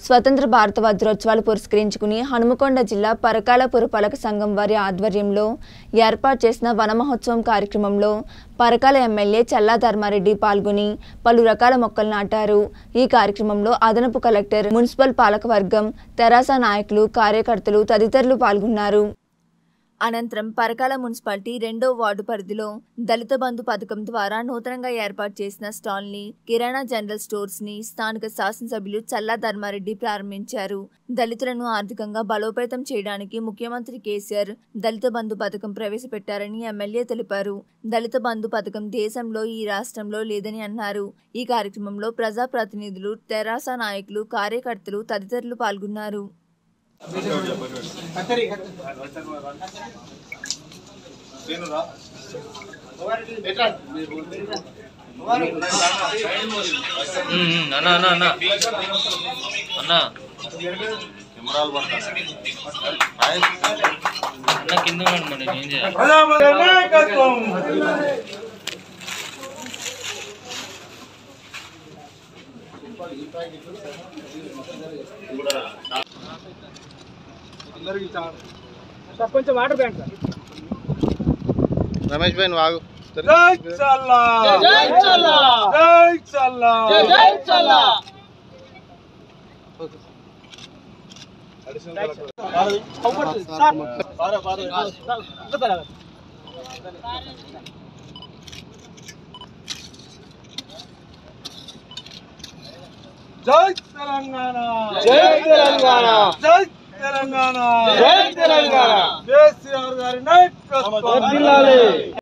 స్వతంత్ర భారత వజ్రోత్సవాలు పురస్కరించుకుని హనుమకొండ జిల్లా పరకాల పురపాలక సంఘం వారి ఆధ్వర్యంలో ఏర్పాటు చేసిన వన మహోత్సవం కార్యక్రమంలో పరకాల ఎమ్మెల్యే చల్లా ధర్మారెడ్డి పాల్గొని పలు రకాల మొక్కలు నాటారు ఈ కార్యక్రమంలో అదనపు కలెక్టర్ మున్సిపల్ పాలకవర్గం తెరాస నాయకులు కార్యకర్తలు తదితరులు పాల్గొన్నారు అనంతరం పరకాల మున్సిపాలిటీ రెండో వార్డు పరిధిలో దళిత బంధు పథకం ద్వారా నూతనంగా ఏర్పాటు చేసిన స్టాల్ ని కిరాణా జనరల్ స్టోర్స్ ని స్థానిక శాసనసభ్యులు చల్లా ధర్మారెడ్డి ప్రారంభించారు దళితులను ఆర్థికంగా బలోపేతం చేయడానికి ముఖ్యమంత్రి కేసీఆర్ దళిత బంధు పథకం ప్రవేశపెట్టారని ఎమ్మెల్యే తెలిపారు దళిత బంధు పథకం దేశంలో ఈ రాష్ట్రంలో లేదని అన్నారు ఈ కార్యక్రమంలో ప్రజాప్రతినిధులు తెరాస నాయకులు కార్యకర్తలు తదితరులు పాల్గొన్నారు ఉమ్, ఉమ్, అన్న అన్న అన్న అన్న అన్న కింద ఉన్నాడు మరి ఏం చేయాలి ప్రజాపతి నాయకత్వం కొంచెం వాటర్ బ్యాంక్ రమేష్ భాయ్ నువ్వు ఆగు జై చల్లా జై చల్లా జై చల్లా జై చల్లా జై తెలంగాణ జై తెలంగాణ జై తెలంగాణ జై తెలంగాణ కేసీఆర్ గారి నాయకత్వం వర్ధిల్లాలి.